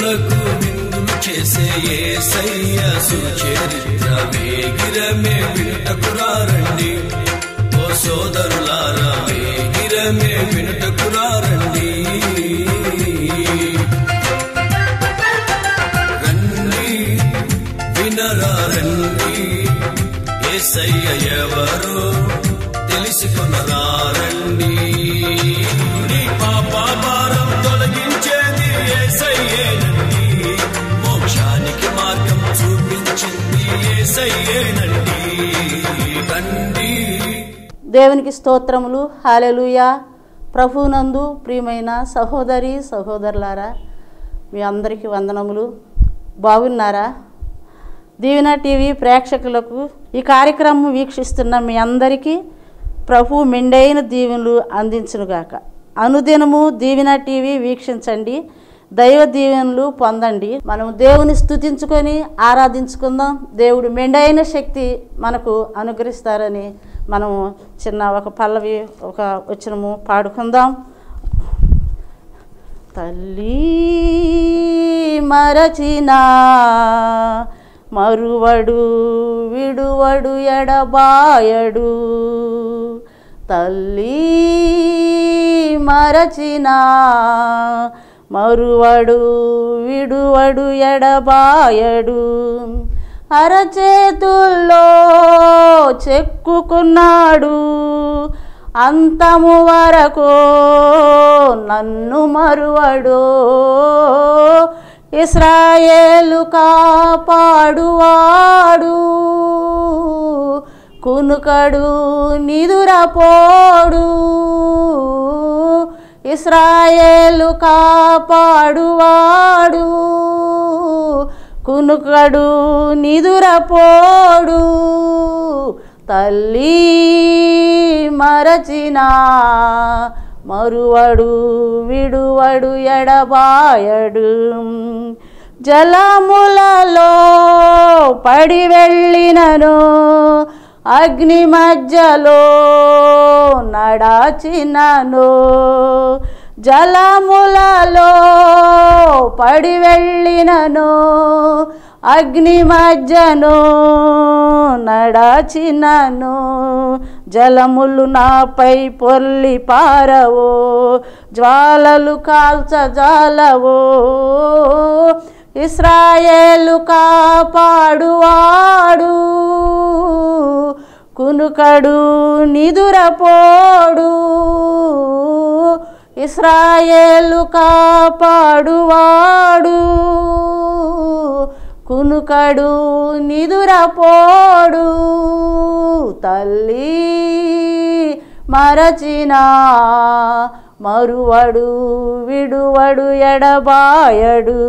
కన్నులకు విందులు చేసే ఏసయ్య సుచరిత్ర వేగిరమే వినుటకురారండి ఓ సోదరులారా వేగిరమే వినుటకురారండి రండి వినరా రండి ఏసయ్య ఎవరో తెలుసుకునరా రండి నీ పాప భారం తొలగించేది ఏసయ్యేనండి మోక్షానికి మార్గం చూపించింది ఏసయ్యేనండి రండి దేవునికి స్తోత్రములు హాలెలుయా ప్రభునందు ప్రియమైన సహోదరి సహోదరులారా మీ అందరికీ వందనములు బాగున్నారా దీవెన టీవీ ప్రేక్షకులకు ఈ కార్యక్రమం వీక్షిస్తున్న మీ అందరికీ ప్రభు మెండైన దీవెనలు అందించునుగాక అనుదినము దీవెన టీవీ వీక్షించండి దైవ దీవెనలు పొందండి మనం దేవుని స్తుతించుకొని ఆరాధించుకుందాం దేవుడు మెండైన శక్తి మనకు అనుగ్రహిస్తారని మనం చిన్న ఒక పల్లవి ఒక వచనము పాడుకుందాం తల్లి మరచిన మరువడు విడువడు ఎడబాయడు తల్లి మరచిన మరువడు విడువడు ఎడబాయడు అరచేతుల్లో చెక్కుకున్నాడు అంతము వరకు నన్ను మరువడు ఇస్రాయేలు కాపాడువాడు కునుకడు నిదురపోడు ఇస్రాయేలు కాపాడువాడు కునుకడు నిదురపోడు తల్లి మరచిన మరువడు విడువడు ఎడబాయడు జలములలో పడి వెళ్ళినను అగ్ని మధ్యలో నడాచినను జలములలో పడి వెళ్ళినను అగ్ని మధ్యను నడాచినను జలములు నాపై పొర్లి పారవో జ్వాలలు కాల్చ జాలవో ఇస్రాయేలు కాపాడువాడు కునుకడు నిదురపోడు ఇస్రాయేలు కాపాడువాడు కునుకడు నిదురపోడు తల్లి మరచిన మరువడు విడువడు ఎడబాయడు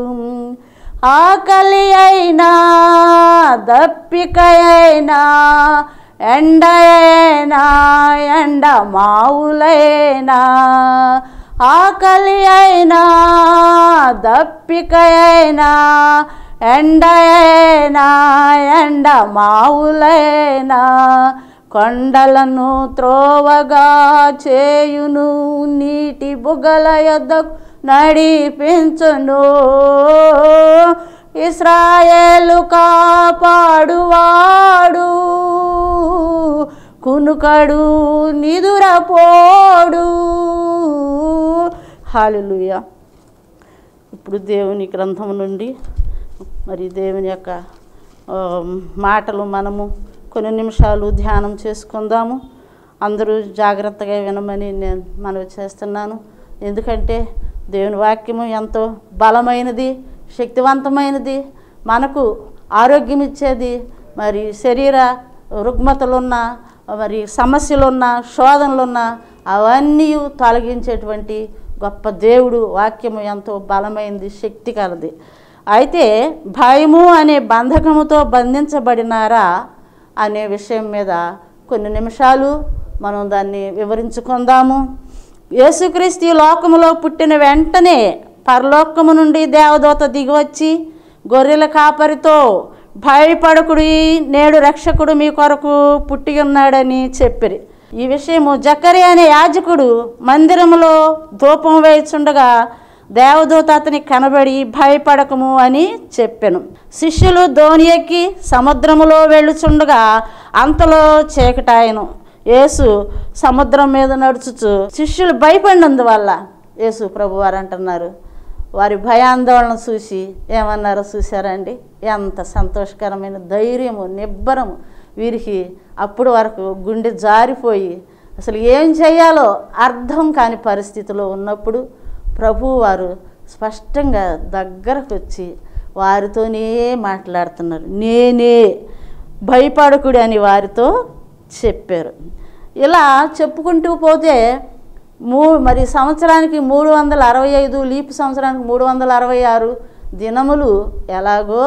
ఆకలి అయినా దప్పిక అయినా ఎండ అయినా ఎండ మావులైనా ఆకలి అయినా దప్పిక అయినా ఎండ అయినా ఎండ మావులైనా కొండలను త్రోవగా చేయును నీటి బుగల యొద్దకు నడిపించును ఇస్రాయేలు కాపాడువాడు కునుకడు నిదురపోడు హాలెలూయా ఇప్పుడు దేవుని గ్రంథం నుండి మరి దేవుని యొక్క ఆ, మాటలు మనము కొన్ని నిమిషాలు ధ్యానం చేసుకుందాము అందరూ జాగ్రత్తగా వినమని నేను మనవి చేస్తున్నాను ఎందుకంటే దేవుని వాక్యము ఎంతో బలమైనది శక్తివంతమైనది మనకు ఆరోగ్యం ఇచ్చేది మరి శరీర రుగ్మతలున్న మరి సమస్యలున్న శోధనలున్న అవన్నీ తొలగించేటువంటి గొప్ప దేవుడు వాక్యము ఎంతో బలమైనది శక్తి కలది అయితే భయము అనే బంధకముతో బంధించబడినారా అనే విషయం మీద కొన్ని నిమిషాలు మనం దాన్ని వివరించుకుందాము యేసుక్రీస్తు ఈ లోకములో పుట్టిన వెంటనే పరలోకము నుండి దేవదూత దిగివచ్చి గొర్రెల కాపరితో భయపడకుడి నేడు రక్షకుడు మీ కొరకు పుట్టి ఉన్నాడని చెప్పిరి ఈ విషయము జకరి అనే యాజకుడు మందిరములో ధూపం వేయుచుండగా దేవదూత అతనికి కనబడి భయపడకము అని చెప్పెను శిష్యులు ధోని ఎక్కి సముద్రములో వెళ్ళుచుండగా అంతలో చీకటాయను యేసు సముద్రం మీద నడుచుచు శిష్యులు భయపడినందువల్ల యేసు ప్రభు వారు అంటున్నారు వారి భయాందోళన చూసి ఏమన్నారో చూసారండి ఎంత సంతోషకరమైన ధైర్యము నిబ్బరము వీరికి అప్పుడు వరకు గుండె జారిపోయి అసలు ఏం చేయాలో అర్థం కాని పరిస్థితిలో ఉన్నప్పుడు ప్రభు వారు స్పష్టంగా దగ్గరకు వచ్చి వారితోనే మాట్లాడుతున్నారు నేనే భయపడకుడి అని వారితో చెప్పారు ఇలా చెప్పుకుంటూ పోతే మూ మరి సంవత్సరానికి మూడు వందల అరవై ఐదు లీపు సంవత్సరానికి మూడు వందల అరవై ఆరు దినములు ఎలాగో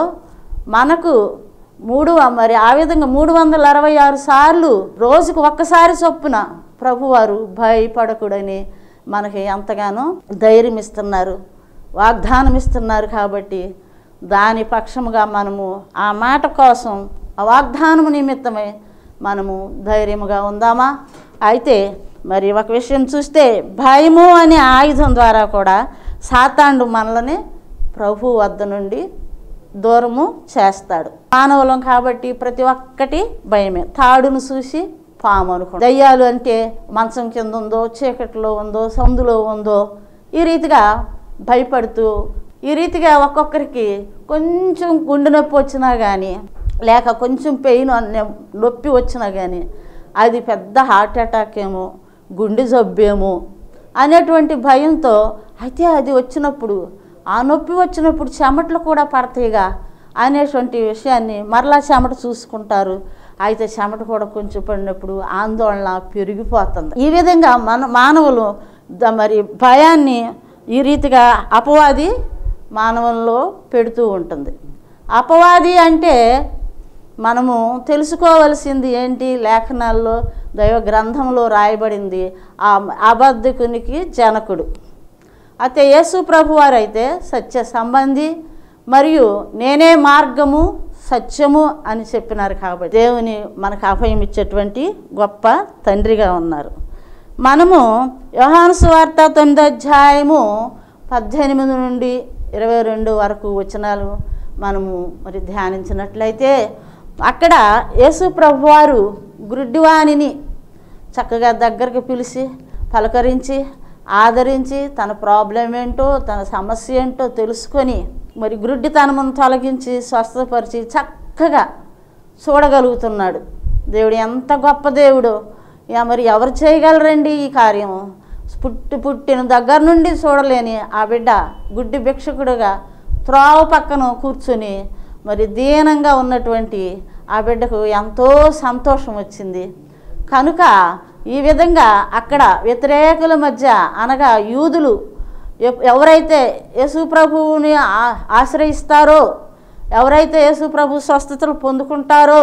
మనకు మూడు మరి ఆ విధంగా మూడు వందల అరవై ఆరు సార్లు రోజుకు ఒక్కసారి చొప్పున ప్రభువారు భయపడకుడని మనకి ఎంతగానో ధైర్యం ఇస్తున్నారు వాగ్దానం ఇస్తున్నారు కాబట్టి దాని పక్షముగా మనము ఆ మాట కోసం ఆ వాగ్దానము నిమిత్తమై మనము ధైర్యముగా ఉందామా అయితే మరి ఒక విషయం చూస్తే భయము అనే ఆయుధం ద్వారా కూడా సాతాండు మనల్ని ప్రభు వద్ద నుండి దూరము చేస్తాడు మానవులం కాబట్టి ప్రతి ఒక్కటి భయమే తాడును చూసి పాము అనుకో దయ్యాలు అంటే మంచం కింద ఉందో చీకట్లో ఉందో సందులో ఉందో ఈ రీతిగా భయపడుతూ ఈ రీతిగా ఒక్కొక్కరికి కొంచెం గుండె నొప్పి వచ్చినా కానీ లేక కొంచెం పెయిన్ అనే నొప్పి వచ్చినా కానీ అది పెద్ద హార్ట్ అటాక్ ఏమో గుండె జబ్బేమో అనేటువంటి భయంతో అయితే అది వచ్చినప్పుడు ఆ నొప్పి వచ్చినప్పుడు చెమటలు కూడా పడతాయిగా అనేటువంటి విషయాన్ని మరలా చెమట చూసుకుంటారు అయితే చెమట కూడా కొంచెం పడినప్పుడు ఆందోళన పెరిగిపోతుంది ఈ విధంగా మన మానవులు ద- మరి భయాన్ని ఈ రీతిగా అపవాది మానవుల్లో పెడుతూ ఉంటుంది అపవాది అంటే మనము తెలుసుకోవలసింది ఏంటి లేఖనాల్లో దైవ గ్రంథంలో రాయబడింది ఆ అబద్ధకునికి జనకుడు అయితే యేసు ప్రభు వారైతే సత్య సంబంధి మరియు నేనే మార్గము సత్యము అని చెప్పినారు కాబట్టి దేవుని మనకు అభయం ఇచ్చేటువంటి గొప్ప తండ్రిగా ఉన్నారు మనము యోహాను సువార్త తొమ్మిది అధ్యాయము పద్దెనిమిది నుండి ఇరవై రెండు వరకు వచనాలు మనము మరి ధ్యానించినట్లయితే అక్కడ యేసు ప్రభువారు గుడ్డివాణిని చక్కగా దగ్గరకు పిలిచి పలకరించి ఆదరించి తన ప్రాబ్లం ఏంటో తన సమస్య ఏంటో తెలుసుకొని మరి గుడ్డితనమును తొలగించి స్వస్థపరిచి చక్కగా చూడగలుగుతున్నాడు దేవుడు ఎంత గొప్ప దేవుడో ఇక మరి ఎవరు చేయగలరండి ఈ కార్యం పుట్టి పుట్టిన దగ్గర నుండి చూడలేని ఆ బిడ్డ గుడ్డి భిక్షకుడుగా త్రోవ పక్కన కూర్చుని మరి దీనంగా ఉన్నటువంటి ఆ బిడ్డకు ఎంతో సంతోషం వచ్చింది కనుక ఈ విధంగా అక్కడ వ్యతిరేకుల మధ్య అనగా యూదులు ఎప్- ఎవరైతే యేసు ప్రభువుని ఆ- ఆశ్రయిస్తారో ఎవరైతే యేసు ప్రభు స్వస్థతలు పొందుకుంటారో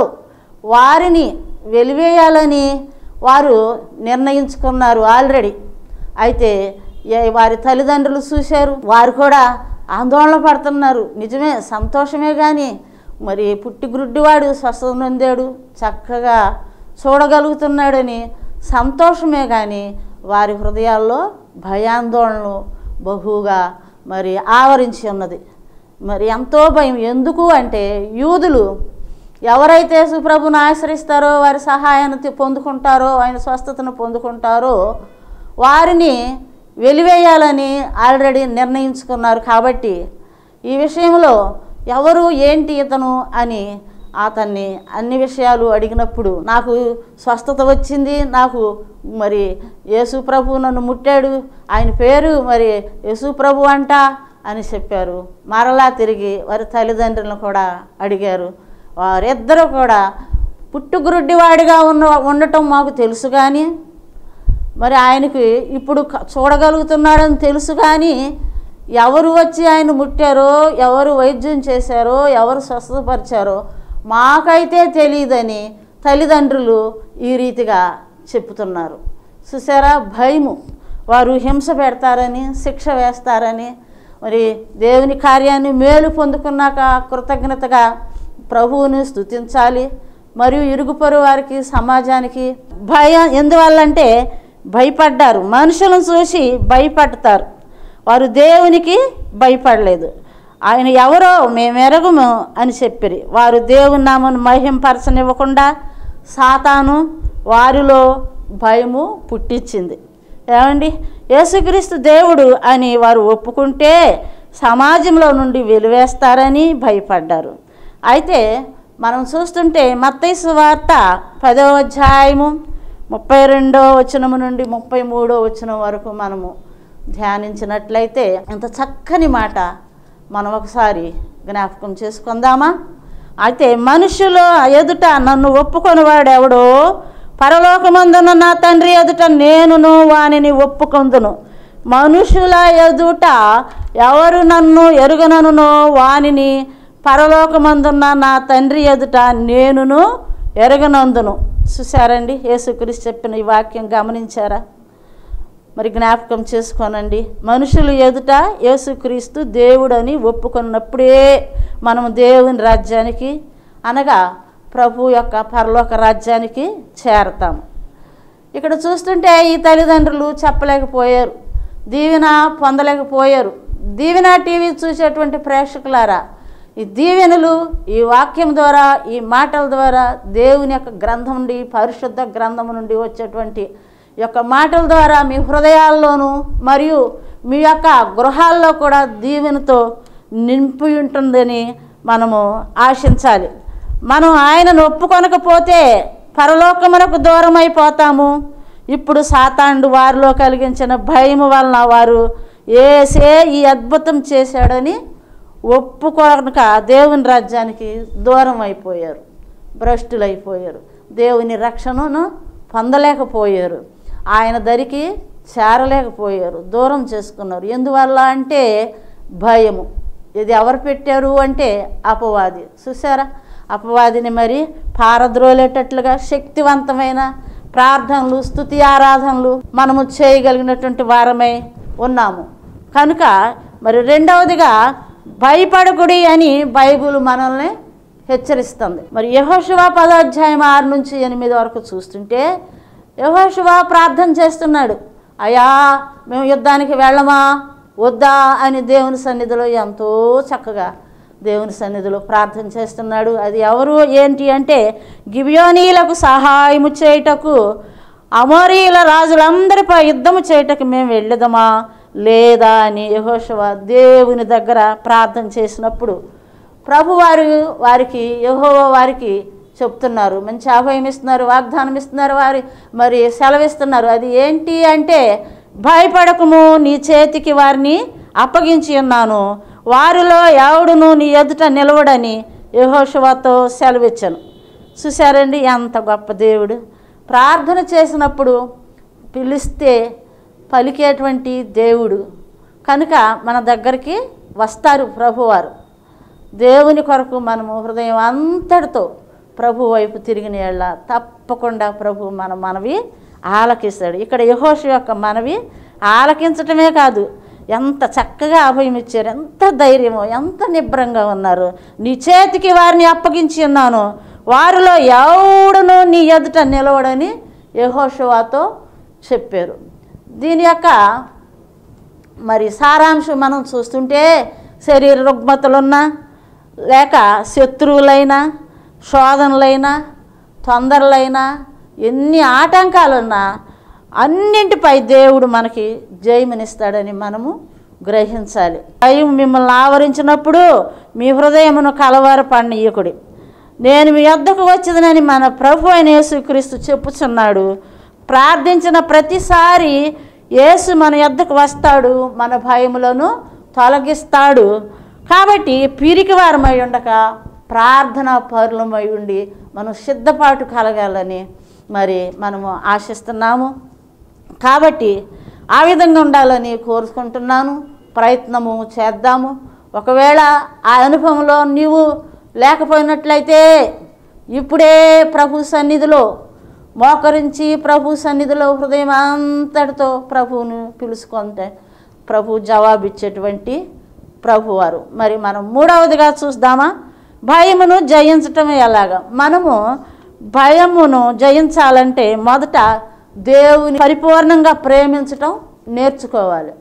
వారిని వెలివేయాలని వారు నిర్ణయించుకున్నారు ఆల్రెడీ అయితే ఏ- వారి తల్లిదండ్రులు చూశారు వారు కూడా ఆందోళన పడుతున్నారు నిజమే సంతోషమే కానీ మరి పుట్టి గుడ్డివాడు స్వస్థత నొందాడు చక్కగా చూడగలుగుతున్నాడని సంతోషమే కానీ వారి హృదయాల్లో భయాందోళనలు బహుగా మరి ఆవరించి ఉన్నది మరి ఎంతో భయం ఎందుకు అంటే యూదులు ఎవరైతే సుప్రభుని ఆశ్రయిస్తారో వారి సహాయాన్ని తి- పొందుకుంటారో ఆయన స్వస్థతను పొందుకుంటారో వారిని వెలివేయాలని ఆల్రెడీ నిర్ణయించుకున్నారు కాబట్టి ఈ విషయంలో ఎవరు ఏంటి ఇతను అని అతన్ని అన్ని విషయాలు అడిగినప్పుడు నాకు స్వస్థత వచ్చింది నాకు మరి యేసు ప్రభు నన్ను ముట్టాడు ఆయన పేరు మరి యేసు ప్రభు అంట అని చెప్పారు మరలా తిరిగి వారి తల్లిదండ్రులను కూడా అడిగారు వారిద్దరూ కూడా పుట్టుగురుడ్డివాడిగా ఉన్న ఉండటం మాకు తెలుసు కానీ మరి ఆయనకి ఇప్పుడు క- చూడగలుగుతున్నాడని తెలుసు కానీ ఎవరు వచ్చి ఆయన ముట్టారో ఎవరు వైద్యం చేశారో ఎవరు స్వస్థపరిచారో మాకైతే తెలియదని తల్లిదండ్రులు ఈ రీతిగా చెప్తున్నారు చూసారా భయము వారు హింస పెడతారని శిక్ష వేస్తారని మరి దేవుని కార్యాన్ని మేలు పొందుకున్నాక కృతజ్ఞతగా ప్రభువుని స్తుతించాలి మరియు ఇరుగుపొరు వారికి సమాజానికి భయం ఎందువల్లంటే భయపడ్డారు మనుషులను చూసి భయపడతారు వారు దేవునికి భయపడలేదు ఆయన ఎవరో మేమెరగము అని చెప్పిరి వారు దేవుని నామను మహింపరచనివ్వకుండా సాతాను వారిలో భయము పుట్టించింది ఏమండి యేసుక్రీస్తు దేవుడు అని వారు ఒప్పుకుంటే సమాజంలో నుండి వెలివేస్తారని భయపడ్డారు అయితే మనం చూస్తుంటే మత్తైసు వార్త పదో అధ్యాయము ముప్పై రెండో వచనము నుండి ముప్పై మూడో వచనం వరకు మనము ధ్యానించినట్లయితే ఇంత చక్కని మాట మనం ఒకసారి జ్ఞాపకం చేసుకుందామా అయితే మనుషులు ఎదుట నన్ను ఒప్పుకొనివాడు ఎవడో పరలోకమందున నా తండ్రి ఎదుట నేనును వానిని ఒప్పుకొందును మనుషుల ఎదుట ఎవరు నన్ను ఎరుగననునో వానిని పరలోకమందున్న నా తండ్రి ఎదుట నేనును ఎరగనందును చూసారండి యేసుక్రీస్తు చెప్పిన ఈ వాక్యం గమనించారా మరి జ్ఞాపకం చేసుకోనండి మనుషులు ఎదుట యేసుక్రీస్తు దేవుడని ఒప్పుకున్నప్పుడే మనము దేవుని రాజ్యానికి అనగా ప్రభు యొక్క పరలోక రాజ్యానికి చేరతాము ఇక్కడ చూస్తుంటే ఈ తల్లిదండ్రులు చెప్పలేకపోయారు దీవెన పొందలేకపోయారు దీవెన టీవీ చూసేటువంటి ప్రేక్షకులారా ఈ దీవెనలు ఈ వాక్యం ద్వారా ఈ మాటల ద్వారా దేవుని యొక్క గ్రంథం నుండి పరిశుద్ధ గ్రంథం నుండి వచ్చేటువంటి ఈ యొక్క మాటల ద్వారా మీ హృదయాల్లోనూ మరియు మీ యొక్క గృహాల్లో కూడా దీవెనతో నింపి ఉంటుందని మనము ఆశించాలి మనం ఆయనను ఒప్పుకొనకపోతే పరలోకమునకు దూరం అయిపోతాము ఇప్పుడు సాతాండు వారిలో కలిగించిన భయం వలన వారు ఏసే ఈ అద్భుతం చేశాడని ఒప్పుకోనక దేవుని రాజ్యానికి దూరం అయిపోయారు భ్రష్టులైపోయారు దేవుని రక్షణను పొందలేకపోయారు ఆయన దరికి చేరలేకపోయారు దూరం చేసుకున్నారు ఎందువల్ల అంటే భయము ఇది ఎవరు పెట్టారు అంటే అపవాది చూసారా అపవాదిని మరి పారద్రోలేటట్లుగా శక్తివంతమైన ప్రార్థనలు స్థుతి ఆరాధనలు మనము చేయగలిగినటువంటి వారమై ఉన్నాము కనుక మరి రెండవదిగా భయపడకుడి అని బైబుల్ మనల్ని హెచ్చరిస్తుంది మరి యహోశివ పదాధ్యాయం ఆరు నుంచి ఎనిమిది వరకు చూస్తుంటే యహోశివ ప్రార్థన చేస్తున్నాడు అయ్యా మేము యుద్ధానికి వెళ్ళమా వద్దా అని దేవుని సన్నిధిలో ఎంతో చక్కగా దేవుని సన్నిధిలో ప్రార్థన చేస్తున్నాడు అది ఎవరు ఏంటి అంటే గిబియోనీలకు సహాయము చేయుటకు అమోరీల రాజులందరిపై యుద్ధము చేయుటకు మేము వెళ్ళదమా లేదా అని యహోశవ దేవుని దగ్గర ప్రార్థన చేసినప్పుడు ప్రభువారు వారికి యహోవ వారికి చెప్తున్నారు మంచి అభయం ఇస్తున్నారు వాగ్దానం ఇస్తున్నారు వారి మరి సెలవిస్తున్నారు అది ఏంటి అంటే భయపడకము నీ చేతికి వారిని అప్పగించి ఉన్నాను వారిలో ఎవడును నీ ఎదుట నిలవడని యహోశువతో సెలవిచ్చాను చూశారండి ఎంత గొప్ప దేవుడు ప్రార్థన చేసినప్పుడు పిలిస్తే పలికేటువంటి దేవుడు కనుక మన దగ్గరికి వస్తారు ప్రభువారు దేవుని కొరకు మనము హృదయం అంతటితో ప్రభు వైపు తిరిగిన ఎళ్ళ తప్పకుండా ప్రభు మన మనవి ఆలకిస్తాడు ఇక్కడ యహోష యొక్క మనవి ఆలకించటమే కాదు ఎంత చక్కగా అభయం ఇచ్చారు ఎంత ధైర్యమో ఎంత నిబ్రంగా ఉన్నారు నీ చేతికి వారిని అప్పగించి ఉన్నాను వారిలో ఎవడును నీ ఎదుట నిలవడని యహోషువాతో చెప్పారు దీని యొక్క మరి సారాంశం మనం చూస్తుంటే శరీర రుగ్మతలున్నా లేక శత్రువులైనా శోధనలైనా తొందరలైనా ఎన్ని ఆటంకాలున్నా అన్నింటిపై దేవుడు మనకి జయమనిస్తాడని మనము గ్రహించాలి భయం మిమ్మల్ని ఆవరించినప్పుడు మీ హృదయమును కలవరపడనీయకుడి నేను మీ వద్దకు వచ్చిందని మన ప్రభు అయిన యేసుక్రీస్తు చెప్పుచున్నాడు ప్రార్థించిన ప్రతిసారి యేసు మన యొద్దకు వస్తాడు మన భయములను తొలగిస్తాడు కాబట్టి పిరికి వారమై ఉండక ప్రార్థన పరులమై ఉండి మనం సిద్ధపాటు కలగాలని మరి మనము ఆశిస్తున్నాము కాబట్టి ఆ విధంగా ఉండాలని కోరుకుంటున్నాను ప్రయత్నము చేద్దాము ఒకవేళ ఆ అనుభవంలో నీవు లేకపోయినట్లయితే ఇప్పుడే ప్రభు సన్నిధిలో మోకరించి ప్రభు సన్నిధిలో హృదయం అంతటితో ప్రభువును పిలుచుకుంటే ప్రభు జవాబిచ్చేటువంటి ప్రభువారు మరి మనం మూడవదిగా చూద్దామా భయమును జయించటం ఎలాగా మనము భయమును జయించాలంటే మొదట దేవుని పరిపూర్ణంగా ప్రేమించటం నేర్చుకోవాలి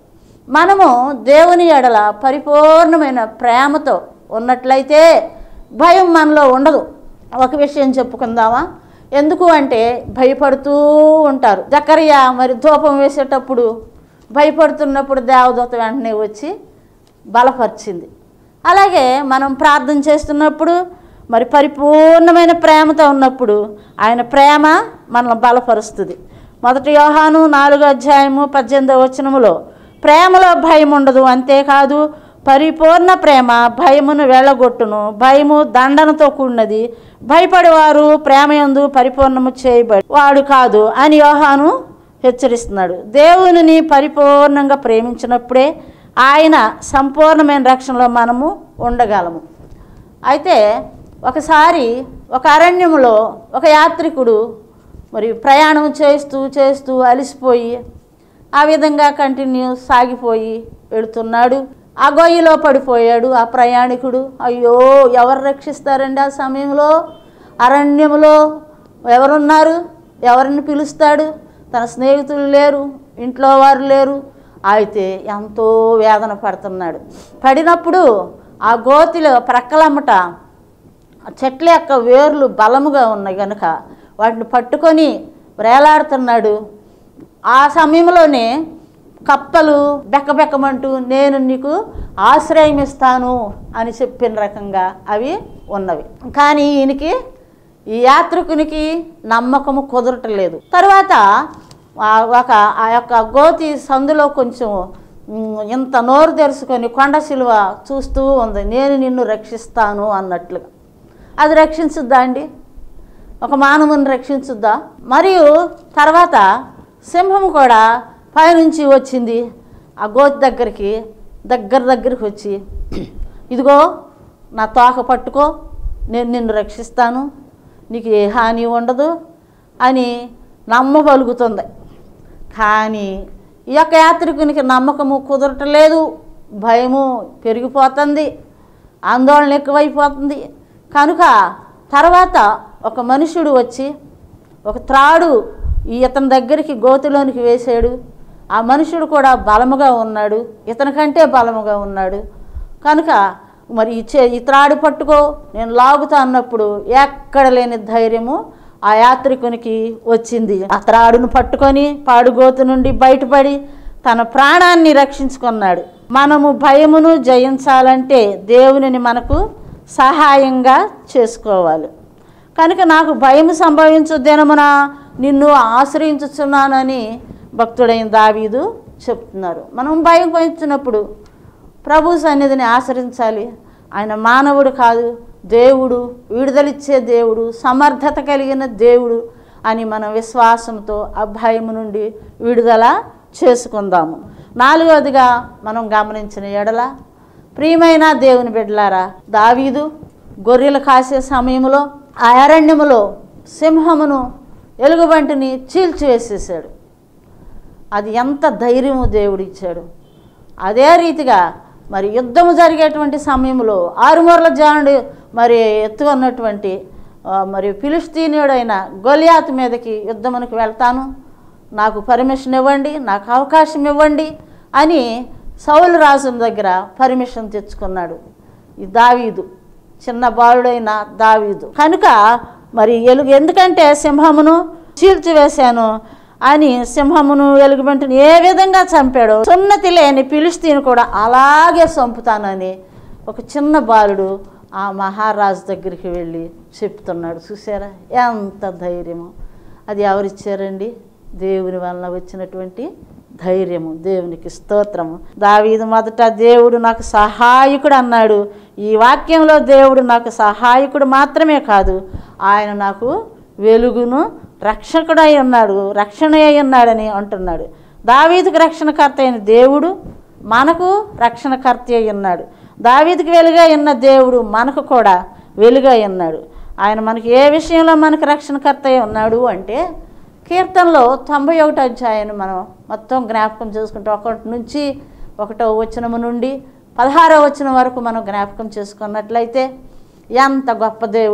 మనము దేవుని ఎడల పరిపూర్ణమైన ప్రేమతో ఉన్నట్లయితే భయం మనలో ఉండదు ఒక విషయం చెప్పుకుందామా ఎందుకు అంటే భయపడుతూ ఉంటారు జకర్య మరి ధూపం వేసేటప్పుడు భయపడుతున్నప్పుడు దేవదూత వెంటనే వచ్చి బలపరిచింది అలాగే మనం ప్రార్థన చేస్తున్నప్పుడు మరి పరిపూర్ణమైన ప్రేమతో ఉన్నప్పుడు ఆయన ప్రేమ మనల్ని బలపరుస్తుంది మొదటి యోహాను నాలుగో అధ్యాయము పద్దెనిమిదో వచనములో ప్రేమలో భయం ఉండదు అంతేకాదు పరిపూర్ణ ప్రేమ భయమును వెళ్ళగొట్టును భయము దండనతో కూడినది భయపడేవారు ప్రేమయందు పరిపూర్ణము చేయబడి వాడు కాదు అని యోహాను హెచ్చరిస్తున్నాడు దేవునిని పరిపూర్ణంగా ప్రేమించినప్పుడే ఆయన సంపూర్ణమైన రక్షణలో మనము ఉండగలము అయితే ఒకసారి ఒక అరణ్యములో ఒక యాత్రికుడు మరి ప్రయాణం చేస్తూ చేస్తూ అలసిపోయి ఆ విధంగా కంటిన్యూ సాగిపోయి వెళుతున్నాడు ఆ గొయ్యిలో పడిపోయాడు ఆ ప్రయాణికుడు అయ్యో ఎవరు రక్షిస్తారండి ఆ సమయంలో అరణ్యములో ఎవరున్నారు ఎవరిని పిలుస్తాడు తన స్నేహితులు లేరు ఇంట్లో వారు లేరు అయితే ఎంతో వేదన పడుతున్నాడు పడినప్పుడు ఆ గోతిలో ప్రక్కలమ్మట ఆ చెట్ల యొక్క వేర్లు బలముగా ఉన్నాయి కనుక వాటిని పట్టుకొని వేలాడుతున్నాడు ఆ సమయంలోనే కప్పలు బెక్కబెక్కమంటూ నేను నీకు ఆశ్రయం ఇస్తాను అని చెప్పిన రకంగా అవి ఉన్నవి కానీ ఈయనకి ఈ యాత్రికునికి నమ్మకము కుదరటలేదు తర్వాత ఆ ఒక ఆ యొక్క గోతి సందులో కొంచెం ఉమ్, ఇంత నోరు తెరుచుకొని కొండ శిలువ చూస్తూ ఉంది నేను నిన్ను రక్షిస్తాను అన్నట్లుగా అది రక్షించుద్దా అండి ఒక మానవుని రక్షించుద్దా మరియు తర్వాత సింహం కూడా పైనుంచి వచ్చింది ఆ గోతి దగ్గరికి దగ్గర దగ్గరికి వచ్చి ఇదిగో నా తోక పట్టుకో నేను నిన్ను రక్షిస్తాను నీకు ఏ హాని ఉండదు అని నమ్మబలుగుతుంది కానీ ఈ యొక్క యాత్రికునికి నమ్మకము కుదరటలేదు భయము పెరిగిపోతుంది ఆందోళన ఎక్కువైపోతుంది కనుక తర్వాత ఒక మనుషుడు వచ్చి ఒక త్రాడు ఈ ఇతని దగ్గరికి గోతిలోనికి వేసాడు ఆ మనుషుడు కూడా బలముగా ఉన్నాడు ఇతని కంటే బలముగా ఉన్నాడు కనుక మరి ఈ చే ఈ త్రాడు పట్టుకో నేను లాగుతా అన్నప్పుడు ఎక్కడ లేని ధైర్యము ఆ యాత్రికునికి వచ్చింది ఆ త్రాడును పట్టుకొని పాడుగోతు నుండి బయటపడి తన ప్రాణాన్ని రక్షించుకున్నాడు మనము భయమును జయించాలంటే దేవునిని మనకు సహాయంగా చేసుకోవాలి కనుక నాకు భయం సంభవించు దినమున నిన్ను ఆశ్రయించుచున్నానని భక్తుడైన దావీదు చెప్తున్నారు మనం భయం వహించినప్పుడు ప్రభు సన్నిధిని ఆశ్రయించాలి ఆయన మానవుడు కాదు దేవుడు విడుదలిచ్చే దేవుడు సమర్థత కలిగిన దేవుడు అని మనం విశ్వాసంతో ఆ భయం నుండి విడుదల చేసుకుందాము నాలుగవదిగా మనం గమనించిన ఎడల ప్రియమైన దేవుని బిడ్డలారా దావీదు గొర్రెలు కాసే సమయంలో ఆ అరణ్యములో సింహమును ఎలుగుబంటిని చీల్చివేసేసాడు అది ఎంత ధైర్యము దేవుడు ఇచ్చాడు అదే రీతిగా మరి యుద్ధము జరిగేటువంటి సమయంలో ఆరుమూరల జానుడు మరి ఎత్తు ఉన్నటువంటి ఆ, మరి ఫిలిస్తీనియుడైన గొలియాత్ మీదకి యుద్ధమునికి వెళ్తాను నాకు పర్మిషన్ ఇవ్వండి నాకు అవకాశం ఇవ్వండి అని సౌలు రాజు దగ్గర పర్మిషన్ తెచ్చుకున్నాడు ఈ దావీదు చిన్న బాలుడైన దావీదు కనుక మరి ఎలుగు ఎందుకంటే సింహమును చీల్చివేశాను అని సింహమును ఎలుగుబంటిని ఏ విధంగా చంపాడో సున్నతి లేని పిలిస్తీని కూడా అలాగే చంపుతానని ఒక చిన్న బాలుడు ఆ మహారాజు దగ్గరికి వెళ్ళి చెప్తున్నాడు చూసారా ఎంత ధైర్యము అది ఎవరిచ్చారండి దేవుని వలన వచ్చినటువంటి ధైర్యము దేవునికి స్తోత్రము దావీదు మొదట దేవుడు నాకు సహాయకుడు అన్నాడు ఈ వాక్యంలో దేవుడు నాకు సహాయకుడు మాత్రమే కాదు ఆయన నాకు వెలుగును రక్షకుడై ఉన్నాడు రక్షణ అయి ఉన్నాడని అంటున్నాడు దావీదుకు రక్షణకర్త అయిన దేవుడు మనకు రక్షణకర్త అయి ఉన్నాడు దావీదుకు వెలుగై ఉన్న దేవుడు మనకు కూడా వెలుగై ఉన్నాడు ఆయన మనకి ఏ విషయంలో మనకు రక్షణకర్త అయి ఉన్నాడు అంటే కీర్తనలో తొంభై ఒకటో అధ్యాయాన్ని మనం మొత్తం జ్ఞాపకం చేసుకుంటే ఒకటి నుంచి ఒకటో వచనము నుండి పదహారో వచనం వరకు మనం జ్ఞాపకం చేసుకున్నట్లయితే ఎంత గొప్ప దేవుడు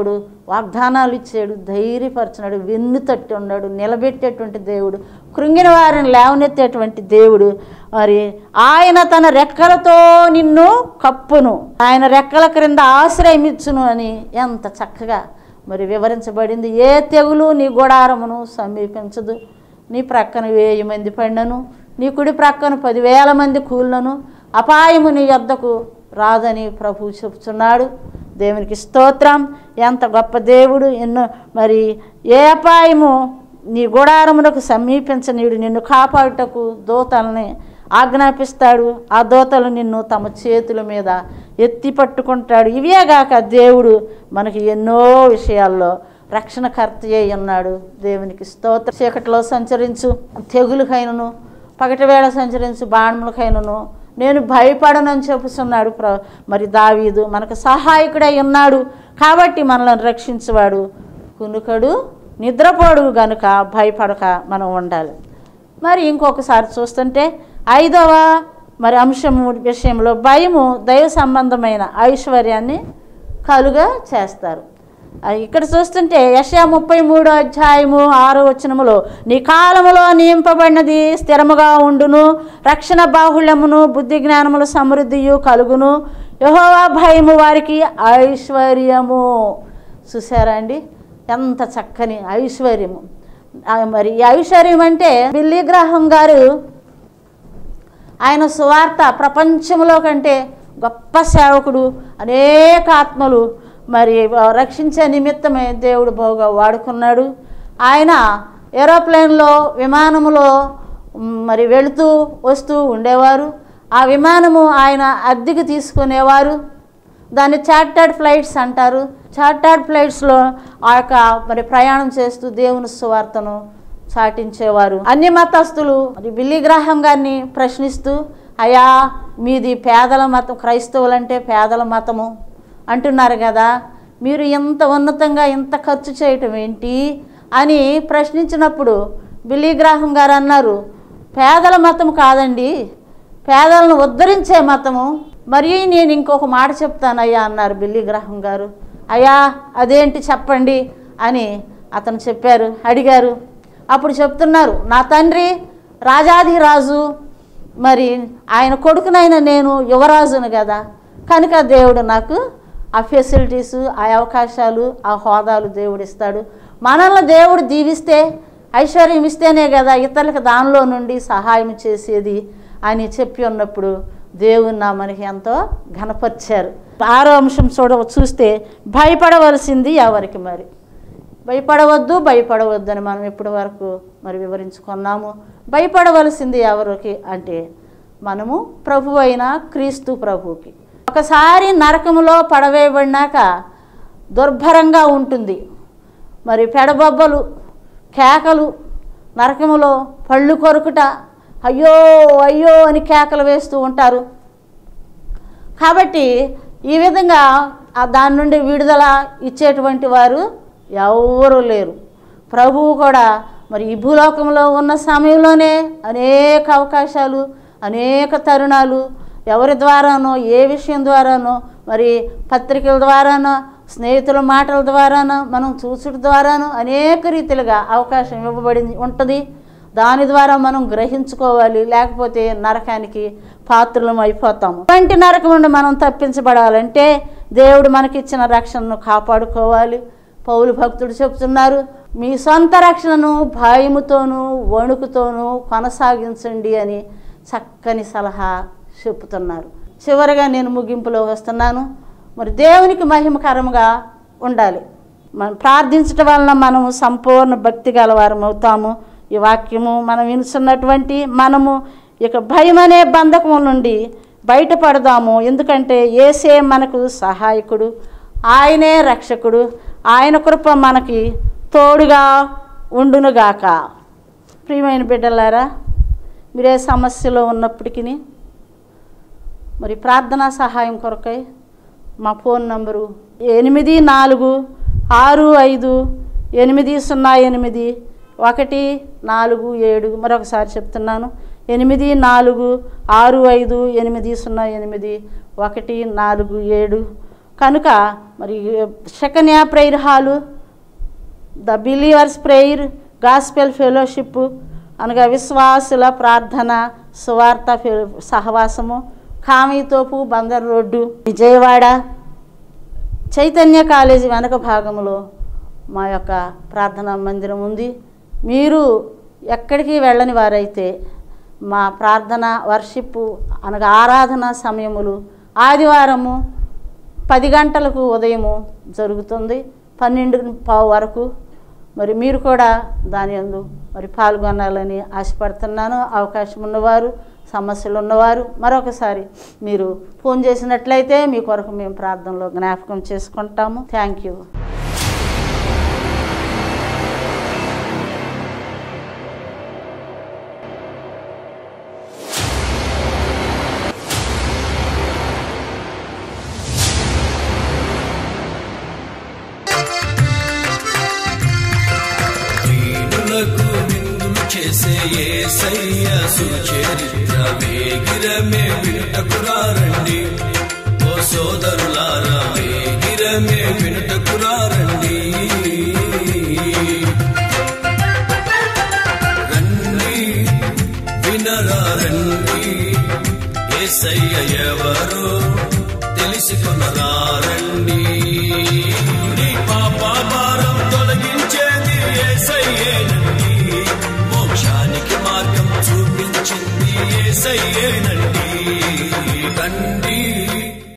వాగ్దానాలు ఇచ్చాడు ధైర్యపరచున్నాడు వెన్ను తట్టి ఉన్నాడు నిలబెట్టేటువంటి దేవుడు కృంగిన వారిని లేవనెత్తేటువంటి దేవుడు మరి ఆయన తన రెక్కలతో నిన్ను కప్పును ఆయన రెక్కల క్రింద ఆశ్రయమిచ్చును అని ఎంత చక్కగా మరి వివరించబడింది ఏ తెగులు నీ గుడారమును సమీపించదు నీ ప్రక్కన వేయి మంది పడినను నీ కుడి ప్రక్కన పదివేల మంది కూలినను అపాయము నీ యొద్దకు రాదని ప్రభు చెప్తున్నాడు దేవునికి స్తోత్రం ఎంత గొప్ప దేవుడు ఎన్నో మరి ఏ అపాయము నీ గుడారమునకు సమీపించనీయుడు నిన్ను కాపాడుటకు దూతల్ని ఆజ్ఞాపిస్తాడు ఆ దూతలు నిన్ను తమ చేతుల మీద ఎత్తి పట్టుకుంటాడు ఇవేగాక దేవుడు మనకి ఎన్నో విషయాల్లో రక్షణకర్త అయి ఉన్నాడు దేవునికి స్తోత్ర చీకటిలో సంచరించు తెగులకైనను పగటివేళ సంచరించు బాణములకైనను నేను భయపడనని చెప్పుతున్నాడు ప్ర మరి దావీదు మనకు సహాయకుడై ఉన్నాడు కాబట్టి మనల్ని రక్షించువాడు కునుకడు నిద్రపోడు గనుక భయపడక మనం ఉండాలి మరి ఇంకొకసారి చూస్తుంటే ఐదవ మరి అంశం విషయంలో భయము దైవ సంబంధమైన ఐశ్వర్యాన్ని కలుగా చేస్తారు ఆ ఇక్కడ చూస్తుంటే యశా ముప్పై మూడో అధ్యాయము ఆరో వచనములో నీ కాలములో నింపబడినది స్థిరముగా ఉండును రక్షణ బాహుళ్యమును బుద్ధి జ్ఞానముల సమృద్ధియు కలుగును యహోవా భయము వారికి ఐశ్వర్యము చూసారా అండి ఎంత చక్కని ఐశ్వర్యము ఆ మరి ఈ ఐశ్వర్యం అంటే బిల్లీ గ్రహం గారు ఆయన సువార్త ప్రపంచంలో కంటే గొప్ప సేవకుడు అనేక ఆత్మలు మరి రక్షించే నిమిత్తమే దేవుడు బాగా వాడుకున్నాడు ఆయన ఏరోప్లేన్లో విమానములో మ్, మరి వెళుతూ వస్తూ ఉండేవారు ఆ విమానము ఆయన అద్దెకి తీసుకునేవారు దాన్ని చార్టర్డ్ ఫ్లైట్స్ అంటారు చార్టర్డ్ ఫ్లైట్స్లో ఆ యొక్క మరి ప్రయాణం చేస్తూ దేవుని సువార్తను చాటించేవారు అన్ని మతస్థులు మరి బిల్లీ గ్రాహం గారిని ప్రశ్నిస్తూ అయా మీది పేదల మతం క్రైస్తవులంటే పేదల మతము అంటున్నారు కదా మీరు ఇంత ఉన్నతంగా ఇంత ఖర్చు చేయటం ఏంటి అని ప్రశ్నించినప్పుడు బిల్లీ గ్రాహం గారు అన్నారు పేదల మతం కాదండి పేదలను ఉద్ధరించే మతము మరియు నేను ఇంకొక మాట చెప్తానయ్యా అన్నారు బిల్లీ గ్రహం గారు అయ్యా అదేంటి చెప్పండి అని అతను చెప్పారు అడిగారు అప్పుడు చెప్తున్నారు నా తండ్రి రాజాధిరాజు మరి ఆయన కొడుకునైన నేను యువరాజును కదా కనుక దేవుడు నాకు ఆ ఫెసిలిటీస్ ఆ అవకాశాలు ఆ హోదాలు దేవుడు ఇస్తాడు మనల్ని దేవుడు దీవిస్తే ఐశ్వర్యం ఇస్తేనే కదా ఇతరులకు దానిలో నుండి సహాయం చేసేది అని చెప్పి ఉన్నప్పుడు దేవుని నా మనకి ఎంతో ఘనపరిచారు ఆరో అంశం చూడ చూస్తే భయపడవలసింది ఎవరికి మరి భయపడవద్దు భయపడవద్దు అని మనం ఇప్పటి వరకు మరి వివరించుకున్నాము భయపడవలసింది ఎవరికి అంటే మనము ప్రభు అయిన క్రీస్తు ప్రభువుకి ఒకసారి నరకములో పడవేయబడినాక దుర్భరంగా ఉంటుంది మరి పెడబొబ్బలు కేకలు నరకములో పళ్ళు కొరుకుట అయ్యో అయ్యో అని కేకలు వేస్తూ ఉంటారు కాబట్టి ఈ విధంగా ఆ దాని నుండి విడుదల ఇచ్చేటువంటి వారు ఎవరు లేరు ప్రభువు కూడా మరి ఈ భూలోకంలో ఉన్న సమయంలోనే అనేక అవకాశాలు అనేక తరుణాలు ఎవరి ద్వారానో ఏ విషయం ద్వారానో మరి పత్రికల ద్వారానో స్నేహితుల మాటల ద్వారానో మనం చూసుట ద్వారానో అనేక రీతిలుగా అవకాశం ఇవ్వబడింది ఉంటుంది దాని ద్వారా మనం గ్రహించుకోవాలి లేకపోతే నరకానికి పాత్రలం అయిపోతాము ఇటువంటి నరకం నుండి మనం తప్పించబడాలంటే దేవుడు మనకిచ్చిన రక్షణను కాపాడుకోవాలి పౌలు భక్తుడు చెప్తున్నారు మీ సొంత రక్షణను భయముతోనూ వణుకుతోనూ కొనసాగించండి అని చక్కని సలహా చెప్తున్నారు చివరిగా నేను ముగింపులో వస్తున్నాను మరి దేవునికి మహిమకరంగా ఉండాలి మనం ప్రార్థించటం వలన మనము సంపూర్ణ భక్తి గలవారం అవుతాము ఈ వాక్యము మనం వినుచున్నటువంటి మనము ఇక భయం అనే బంధకం నుండి బయటపడదాము ఎందుకంటే ఏసే మనకు సహాయకుడు ఆయనే రక్షకుడు ఆయన కృప మనకి తోడుగా ఉండునుగాక ప్రియమైన బిడ్డలారా మీరే సమస్యలో ఉన్నప్పటికీ మరి ప్రార్థనా సహాయం కొరకై మా ఫోన్ నంబరు ఎనిమిది నాలుగు ఆరు ఐదు ఎనిమిది సున్నా ఎనిమిది ఒకటి నాలుగు ఏడు మరొకసారి చెప్తున్నాను ఎనిమిది నాలుగు ఆరు ఐదు ఎనిమిది సున్నా ఎనిమిది ఒకటి నాలుగు ఏడు కనుక మరి షకన్యా prayer hall the believers prayer gospel fellowship అనగా విశ్వాసుల ప్రార్థన సువార్త ఫె- సహవాసము కామీతోపు బందర్ రోడ్డు విజయవాడ చైతన్య కాలేజీ వెనక భాగంలో మా యొక్క ప్రార్థనా మందిరం ఉంది మీరు ఎక్కడికి వెళ్ళని వారైతే మా ప్రార్థన వర్షిప్ అనగా ఆరాధన సమయములు ఆదివారము పది గంటలకు ఉదయము జరుగుతుంది పన్నెండు పావు వరకు మరి మీరు కూడా దాని యందు మరి పాల్గొనాలని ఆశపడుతున్నాను అవకాశం ఉన్నవారు సమస్యలు ఉన్నవారు మరొకసారి మీరు ఫోన్ చేసినట్లయితే మీ కొరకు మేము ప్రార్థనలో జ్ఞాపకం చేసుకుంటాము థ్యాంక్ యూ దీనులకు విందులు చేసే ఏసయ్య సుచరిత్ర వేగిరమే వినుటకురారండి ఓ సోదరులారా వేగిరమే వినుటకురారండి